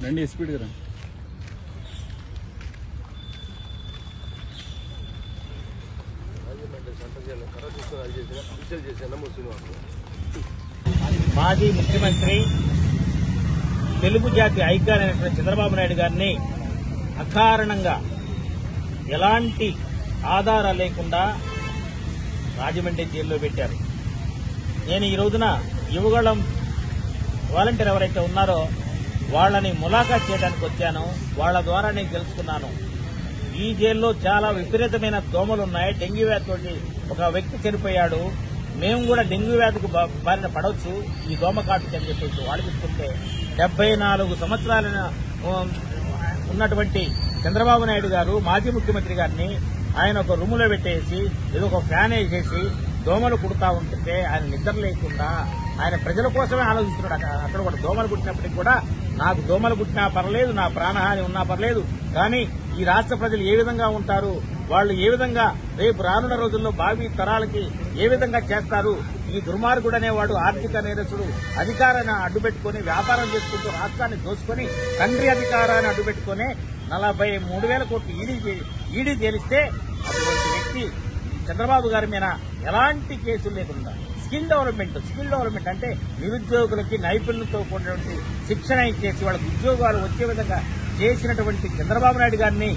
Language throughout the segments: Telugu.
రండి స్పీడ్గా రండి మాజీ ముఖ్యమంత్రి తెలుగు జాతి ఐకాన్ అయినటువంటి చంద్రబాబు నాయుడు గారిని అకారణంగా ఎలాంటి ఆధారాలు లేకుండా రాజమండ్రి జైల్లో పెట్టారు నేను ఈ రోజున యువగళం వాలంటీర్ ఎవరైతే ఉన్నారో వాళ్ళని ములాఖాత్ చేయడానికి వచ్చాను వాళ్ళ ద్వారా నేను తెలుసుకున్నాను ఈ జైల్లో చాలా విపరీతమైన దోమలు ఉన్నాయి డెంగ్యూ వ్యాధితోటి ఒక వ్యక్తి చనిపోయాడు మేము కూడా డెంగ్యూ వ్యాధికి బా- బారిన పడవచ్చు ఈ దోమ కాటుకి అని చెప్పేసి వాళ్ళు చెప్తుంటే డెబ్బై నాలుగు సంవత్సరాల ఉమ్, ఉన్నటువంటి చంద్రబాబు నాయుడు గారు మాజీ ముఖ్యమంత్రి గారిని ఆయన ఒక రూములో పెట్టేసి ఏదో ఒక ఫ్యాన్ వేసేసి దోమలు కుడతా ఉంటుంటే ఆయన నిద్ర లేకుండా ఆయన ప్రజల కోసమే ఆలోచిస్తున్నాడు అక్కడ అక్కడ కూడా దోమలు కుట్టినప్పటికీ కూడా నాకు దోమలు కుట్టినా పర్లేదు నా ప్రాణహాని ఉన్నా పర్లేదు కానీ ఈ రాష్ట్ర ప్రజలు ఏ విధంగా ఉంటారు వాళ్ళు ఏ విధంగా రేపు రానున్న రోజుల్లో భావి తరాలకి ఏ విధంగా చేస్తారు ఈ దుర్మార్గుడు అనేవాడు ఆర్థిక నేరస్తుడు అధికారాన్ని అడ్డుపెట్టుకుని వ్యాపారం చేసుకుంటూ రాష్ట్రాన్ని దోచుకొని తండ్రి అధికారాన్ని అడ్డుపెట్టుకుని నలభై మూడు వేల కోట్లు ఈడీ ఈడీ తేలిస్తే అటువంటి వ్యక్తి చంద్రబాబు గారి మీద ఎలాంటి కేసులు లేకుండా స్కిల్ డెవలప్మెంట్ స్కిల్ డెవలప్మెంట్ అంటే నిరుద్యోగులకి నైపుణ్యంతో కూడినటువంటి శిక్షణ ఇచ్చేసి వాళ్ళకి ఉద్యోగాలు వచ్చే విధంగా చేసినటువంటి చంద్రబాబు నాయుడు గారిని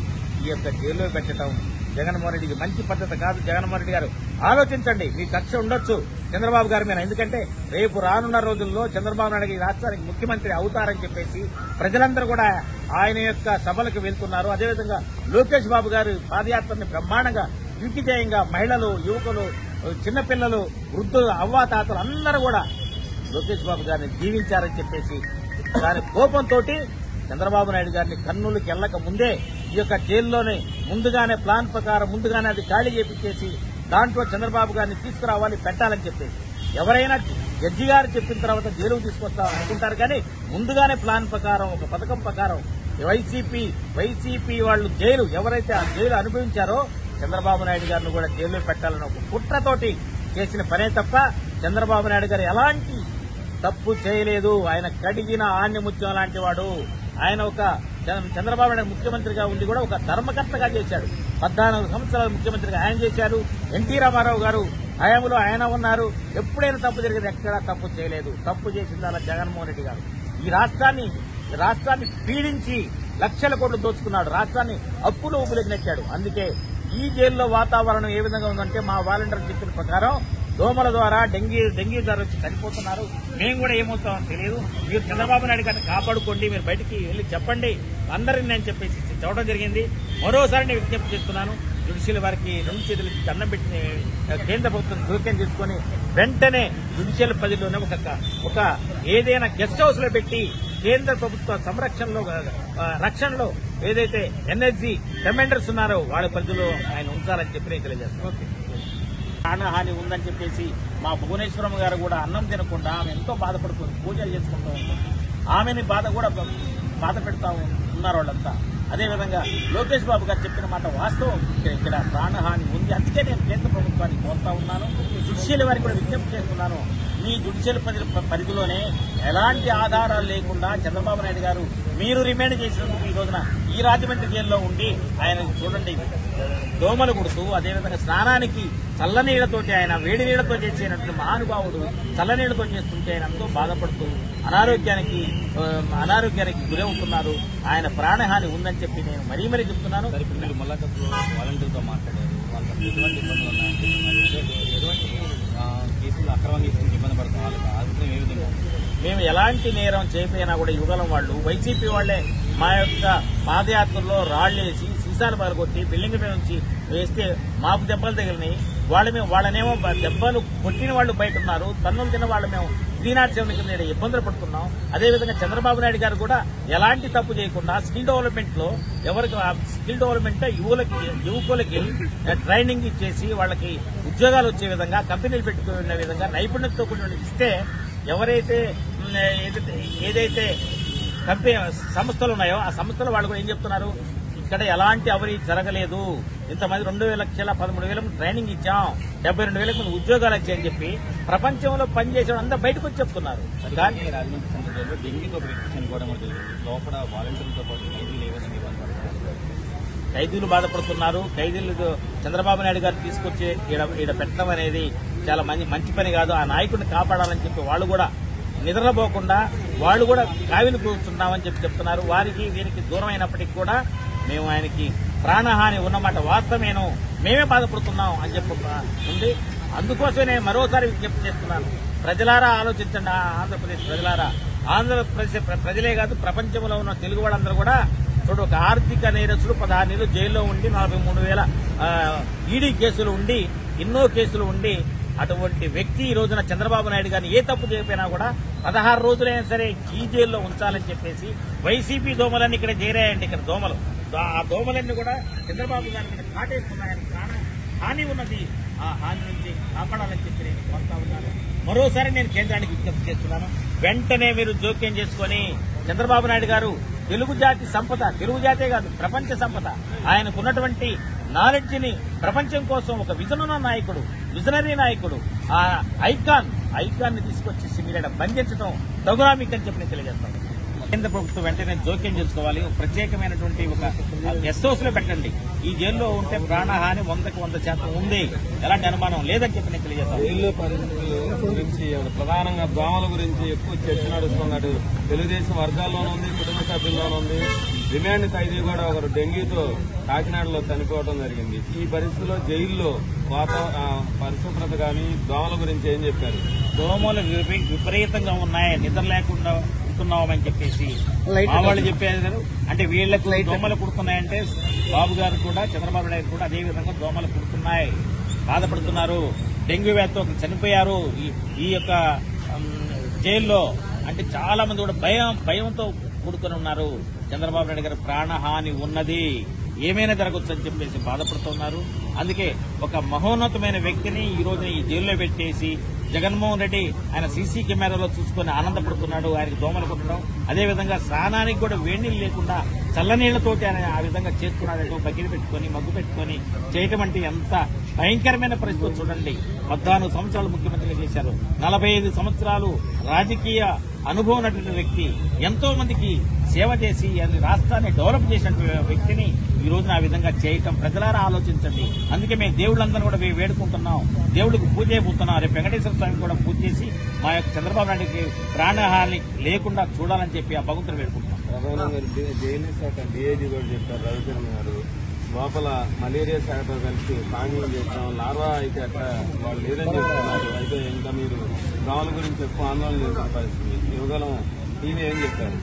ఈ యొక్క జైల్లో పెట్టడం జగన్మోహన్ రెడ్డికి మంచి పద్ధతి కాదు జగన్మోహన్ రెడ్డి గారు ఆలోచించండి మీ కక్ష ఉండొచ్చు చంద్రబాబు గారి మీద ఎందుకంటే రేపు రానున్న రోజుల్లో చంద్రబాబు నాయుడు ఈ రాష్ట్రానికి ముఖ్యమంత్రి అవుతారని చెప్పేసి ప్రజలందరూ కూడా ఆయన యొక్క సభలకు వెళ్తున్నారు అదేవిధంగా లోకేష్ బాబు గారు పాదయాత్రని బ్రహ్మాండంగా దిగ్విజయంగా మహిళలు యువకులు చిన్నపిల్లలు వృద్ధులు అవ్వాతాతలు అందరూ కూడా లోకేష్ బాబు గారిని దీవించారని చెప్పేసి దాని కోపంతో చంద్రబాబు నాయుడు గారిని కర్నూలుకి వెళ్ళక ముందే ఈ యొక్క జైల్లోనే ముందుగానే ప్లాన్ ప్రకారం ముందుగానే అది ఖాళీ చేపించేసి దాంట్లో చంద్రబాబు గారిని తీసుకురావాలి పెట్టాలని చెప్పేసి ఎవరైనా జడ్జి గారు చెప్పిన తర్వాత జైలుకు తీసుకొస్తాం అనుకుంటారు కానీ ముందుగానే ప్లాన్ ప్రకారం ఒక పథకం ప్రకారం వైసీపీ వైసీపీ వాళ్ళు జైలు ఎవరైతే ఆ జైలు అనుభవించారో చంద్రబాబు నాయుడు గారిని కూడా జైల్లో పెట్టాలని ఒక కుట్రతోటి చేసిన పనే తప్ప చంద్రబాబు నాయుడు గారు ఎలాంటి తప్పు చేయలేదు ఆయన కడిగిన ఆణ్యముత్యం లాంటి వాడు ఆయన ఒక చంద్ర- చంద్రబాబు నాయుడు ముఖ్యమంత్రిగా ఉండి కూడా ఒక ధర్మకర్తగా చేశాడు పద్నాలుగు సంవత్సరాలు ముఖ్యమంత్రిగా ఆయన చేశారు ఎన్టీ రామారావు గారు హయాంలో ఆయన ఉన్నారు ఎప్పుడైనా తప్పు జరిగేది ఎక్కడా తప్పు చేయలేదు తప్పు చేసిందల్లా జగన్మోహన్ రెడ్డి గారు ఈ రాష్ట్రాన్ని ఈ రాష్ట్రాన్ని పీడించి లక్షల కోట్లు దోచుకున్నాడు రాష్ట్రాన్ని అప్పులు ఊపులకు నెట్టాడు అందుకే ఈ జైల్లో వాతావరణం ఏ విధంగా ఉందంటే మా వాలంటీర్ చెప్పిన ప్రకారం దోమల ద్వారా డెంగీ డెంగీ ద్వారా వచ్చి చనిపోతున్నారు మేము కూడా ఏమవుతామో తెలియదు మీరు చంద్రబాబు నాయుడు గారిని కాపాడుకోండి మీరు బయటికి వెళ్ళి చెప్పండి అందరిని నేను చెప్పేసి చెప్పడం జరిగింది మరోసారి నేను విజ్ఞప్తి చేస్తున్నాను జుడిషియల్ వారికి రెండు చేతులు ఇచ్చి దండం పెట్టి కేంద్ర ప్రభుత్వం జోక్యం చేసుకుని వెంటనే జుడిషియల్ పరిధిలోనే ఒక ఒక ఏదైనా గెస్ట్ హౌస్ లో పెట్టి కేంద్ర ప్రభుత్వ సంరక్షణలో ఆ, రక్షణలో ఏదైతే ఎన్ఎస్జీ కమాండర్స్ ఉన్నారో వాళ్ళ పరిధిలో ఆయన ఉంచాలని చెప్పి నేను తెలియజేస్తాను ఓకే ప్రాణహాని ఉందని చెప్పేసి మా భువనేశ్వరం గారు కూడా అన్నం తినకుండా ఆమె ఎంతో బాధపడుతుంది పూజలు చేసుకుంటూ ఉంటుంది ఆమెని బాధ కూడా బాధ పెడతా ఉన్నారు వాళ్ళంతా అదేవిధంగా లోకేష్ బాబు గారు చెప్పిన మాట వాస్తవం ఇక్కడ ఇక్కడ ప్రాణహాని ఉంది అందుకే నేను కేంద్ర ప్రభుత్వానికి కోరుతా ఉన్నాను జుడిషియల్ వారికి కూడా విజ్ఞప్తి చేస్తున్నాను మీ జుడిషియల్ పరిధి పరిధిలోనే ఎలాంటి ఆధారాలు లేకుండా చంద్రబాబు నాయుడు గారు మీరు రిమైండ్ చేసినందుకు ఈ రోజున ఈ రాజమండ్రి జైల్లో ఉండి ఆయన చూడండి దోమలు కుడుతూ అదేవిధంగా స్నానానికి చల్లనీళ్లతోటి ఆయన వేడి నీళ్లతో చేసేటువంటి మహానుభావుడు చల్లనీళ్లతో చేస్తుంటే ఆయన ఎంతో బాధపడుతూ అనారోగ్యానికి ఆ, అనారోగ్యానికి గురవుతున్నారు ఆయన ప్రాణహాని ఉందని చెప్పి నేను మరీ మరీ చెప్తున్నాను సరే ఇప్పుడు మీరు మళ్ళాకప్పుడు వాలంటీర్తో మాట్లాడారు వాళ్ళకి ఎటువంటి ఇబ్బందులు ఉన్నాయని చెప్తున్నారు అంటే ఎటువంటి ఆ, కేసులు అక్రమ కేసులు ఇబ్బంది పడుతున్నారు వాళ్ళకి ఆ విషయం ఏ విధంగా ఉంది? మేము ఎలాంటి నేరం చేయకపోయినా కూడా యుగలం వాళ్ళు వైసీపీ వాళ్లే మా యొక్క పాదయాత్రలో రాళ్లేసి సీసాలు పగలగొట్టి బిల్డింగ్ మీద నుంచి వేస్తే మాకు దెబ్బలు తగిలినాయి వాళ్ళ మేము వాళ్ళనేమో బ- దెబ్బలు కొట్టిన వాళ్ళు బయట ఉన్నారు తన్నులు తిన్న వాళ్ళు మేము త్రీనాట్ సెవెన్ కింద ఈడ ఇబ్బందులు పడుతున్నాం అదేవిధంగా చంద్రబాబు నాయుడు గారు కూడా ఎలాంటి తప్పు చేయకుండా స్కిల్ డెవలప్మెంట్ లో ఎవరికి ఆ స్కిల్ డెవలప్మెంట్ యువలకి యువకులకి ట్రైనింగ్ ఇచ్చేసి వాళ్ళకి ఉద్యోగాలు వచ్చే విధంగా కంపెనీలు పెట్టుకునే విధంగా నైపుణ్యంతో కూడిన ఇస్తే ఎవరైతే మ్, ఏదైతే ఏదైతే కంపెనీ సంస్థలు ఉన్నాయో ఆ సంస్థలు వాళ్ళు కూడా ఏం చెప్తున్నారు ఇక్కడ ఎలాంటి అవినీతి జరగలేదు ఇంతమంది రెండు వేల లక్షల పదమూడు వేలకు ట్రైనింగ్ ఇచ్చాం డెబ్బై రెండు వేలకు మంది ఉద్యోగాలు వచ్చాయని చెప్పి ప్రపంచంలో పనిచేసే అందరూ బయటకు వచ్చి చెప్తున్నారు దాన్ని దాన్ని రాజమండ్రి సెంటర్ జైల్లో డెంగీతో ఒక వ్యక్తి చనిపోవడం కూడా జరిగింది లోపల వాలంటీర్లతో పాటు ఖైదీలు ఏ విధంగా ఇబ్బంది పడుతున్నారు ఖైదీలు బాధపడుతున్నారు ఖైదీలు చంద్రబాబు నాయుడు గారు తీసుకొచ్చి ఈడ ఈడ పెట్టడం అనేది చాలా మంచి మంచి పని కాదు ఆ నాయకుడిని కాపాడాలని చెప్పి వాళ్ళు కూడా నిద్రపోకుండా వాళ్ళు కూడా కావిలి కూర్చుంటామని చెప్పి చెప్తున్నారు వారికి వీరికి దూరం అయినప్పటికీ కూడా మేము ఆయనకి ప్రాణహాని ఉన్నమాట వాస్తవేను మేమే బాధపడుతున్నాం అని చెప్పి ఉంది అందుకోసమే నేను మరోసారి విజ్ఞప్తి చేస్తున్నాను ప్రజలారా ఆలోచించండి ఆ ఆంధ్రప్రదేశ్ ప్రజలారా ఆంధ్రప్రదేశ్ ప్ర- ప్రజలే కాదు ప్రపంచంలో ఉన్న తెలుగు వాళ్ళందరూ కూడా చూడు ఒక ఆర్థిక నేరస్తుడు పదహారు నెలలు జైల్లో ఉండి నలభై మూడు వేల ఆ, ఈడీ కేసులు ఉండి ఎన్నో కేసులు ఉండి అటువంటి వ్యక్తి ఈ రోజున చంద్రబాబు నాయుడు గారిని ఏ తప్పు చేయకపోయినా కూడా పదహారు రోజులైనా సరే ఈ జైల్లో ఉంచాలని చెప్పేసి వైసీపీ దోమలన్నీ ఇక్కడ చేరాయండి ఇక్కడ దోమలు దా- ఆ దోమలన్నీ కూడా చంద్రబాబు గారికి ఇక్కడ కాటేస్తున్నాయని కారణం హాని ఉన్నది ఆ హాని నుంచి కాపాడాలని చెప్పి నేను కోరుతా ఉన్నాను మరోసారి నేను కేంద్రానికి విజ్ఞప్తి చేస్తున్నాను వెంటనే మీరు జోక్యం చేసుకొని చంద్రబాబు నాయుడు గారు తెలుగు జాతి సంపద తెలుగు జాతే కాదు ప్రపంచ సంపద ఆయనకున్నటువంటి నాలెడ్జ్ ని ప్రపంచం కోసం ఒక విజన్ ఉన్న నాయకుడు విజనరీ నాయకుడు ఆ ఐకాన్ ఐకాన్ ని తీసుకొచ్చి మీరు బంధించడం తగునా మీకు అని చెప్పి నేను తెలియజేస్తాను కేంద్ర ప్రభుత్వం వెంటనే జోక్యం చేసుకోవాలి ఒక ప్రత్యేకమైనటువంటి ఒక గెస్ట్ హౌస్ లో పెట్టండి ఈ జైల్లో ఉంటే ప్రాణహాని వందకు వంద శాతం ఉంది ఎలాంటి అనుమానం లేదని చెప్పి నేను తెలియజేస్తాను జైల్లో పరిస్థితుల గురించి ఆవిడ ప్రధానంగా దోమల గురించి ఎక్కువ చర్చ నడుస్తున్నట్టు తెలుగుదేశం వర్గాల్లోనూ ఉంది కుటుంబ సభ్యుల్లోనూ ఉంది రిమాండ్ ఖైదీ కూడా ఒకరు డెంగీతో కాకినాడలో చనిపోవడం జరిగింది ఈ పరిస్థితిలో జైల్లో వాతా ఆ, పరిశుభ్రత కానీ దోమల గురించి ఏం చెప్పారు దోమలు విపరీ- విపరీతంగా ఉన్నాయి నిద్ర లేకుండా ఉంటున్నామని చెప్పేసి మా వాళ్ళు చెప్పారు కదా, అంటే వీళ్లకు దోమలు కుడుతున్నాయంటే బాబు గారు కూడా చంద్రబాబు నాయుడు కూడా అదే విధంగా దోమలు కుడుతున్నాయి బాధపడుతున్నారు డెంగ్యూ వ్యాధితో ఒకరు చనిపోయారు ఈ- ఈ యొక్క ఉమ్, జైల్లో అంటే చాలా మంది కూడా భయం భయంతో కూడుకొని ఉన్నారు చంద్రబాబు నాయుడు గారు ప్రాణహాని ఉన్నది ఏమైనా జరగచ్చు అని చెప్పేసి బాధపడుతున్నారు అందుకే ఒక మహోన్నతమైన వ్యక్తిని ఈ రోజు ఈ జైల్లో పెట్టేసి జగన్మోహన్ రెడ్డి ఆయన సీసీ కెమెరాలో చూసుకొని ఆనందపడుతున్నాడు ఆయనకు దోమలు కొట్టడం అదేవిధంగా స్నానానికి కూడా వేణీళ్ళు లేకుండా చల్లనీళ్లతోటి ఆయన ఆ విధంగా చేస్తున్నాడు బకెట్ పెట్టుకొని మగ్గు పెట్టుకొని చేయటం అంటే ఎంత భయంకరమైన పరిస్థితి చూడండి పద్నాలుగు సంవత్సరాలు ముఖ్యమంత్రిగా చేశారు నలభై ఐదు సంవత్సరాలు రాజకీయ అనుభవం ఉన్నటువంటి వ్యక్తి ఎంతో మందికి సేవ చేసి అది రాష్ట్రాన్ని డెవలప్ చేసిన వ్యక్తిని ఈ రోజున ఆ విధంగా చేయటం ప్రజలారా ఆలోచించండి అందుకే మేము దేవుళ్ళందరూ కూడా వే- వేడుకుంటున్నాం దేవుడికి పూజ అయిపోతున్నాం రేపు వెంకటేశ్వర స్వామి కూడా పూజ చేసి మా యొక్క చంద్రబాబు నాయుడికి ప్రాణహాని లేకుండా చూడాలని చెప్పి ఆ భగవంతుడు వేడుకుంటున్నాం ప్రధానంగా డి- జైలు శాఖ డిఐజీ కూడా చెప్పారు రవికిరణ్ గారు లోపల మలేరియా శాఖతో కలిసి పానీయం చేస్తాం లార్వా అయితే అక్కడ వాళ్ళు లేదని చెప్తున్నారు అయితే ఇంకా మీరు దోమల గురించి ఎక్కువ ఆందోళన చేసిన పరిస్థితి యువగలం టీవీ ఏం చెప్పారు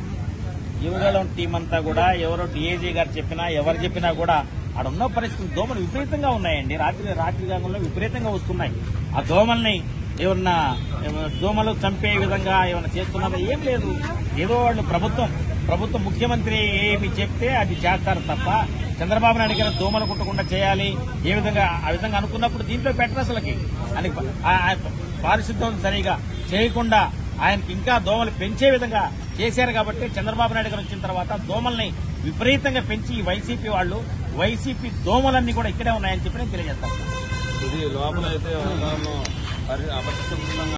యువగలం టీం అంతా కూడా ఎవరో డిఏజీ గారు చెప్పినా ఎవరు చెప్పినా కూడా ఆడ ఉన్న పరిస్థితులు దోమలు విపరీతంగా ఉన్నాయండి రాత్రి రాత్రి కాలంలో విపరీతంగా వస్తున్నాయి ఆ దోమల్ని ఏమన్నా ఏమన్నా దోమలు చంపే విధంగా ఏమైనా చేస్తున్నారా ఏం లేదు ఏదో వాళ్ళు ప్రభుత్వం ప్రభుత్వం ముఖ్యమంత్రి ఏమి చెప్తే అది చేస్తారు తప్ప చంద్రబాబు నాయుడు గారు దోమలు కుట్టకుండా చేయాలి ఏ విధంగా ఆ విధంగా అనుకున్నప్పుడు దీంట్లో పెట్టరు అసలుకి అని ఆ- ఆ పారిశుద్ధ్యం సరిగా చేయకుండా ఆయనకి ఇంకా దోమలు పెంచే విధంగా చేశారు కాబట్టి చంద్రబాబు నాయుడు గారు వచ్చిన తర్వాత దోమల్ని విపరీతంగా పెంచి ఈ వైసీపీ వాళ్ళు వైసీపీ దోమలన్నీ కూడా ఇక్కడే ఉన్నాయని చెప్పి నేను తెలియజేస్తాను ఇది లోపల అయితే వాతావరణం పరి అపరిశుభ్రంగా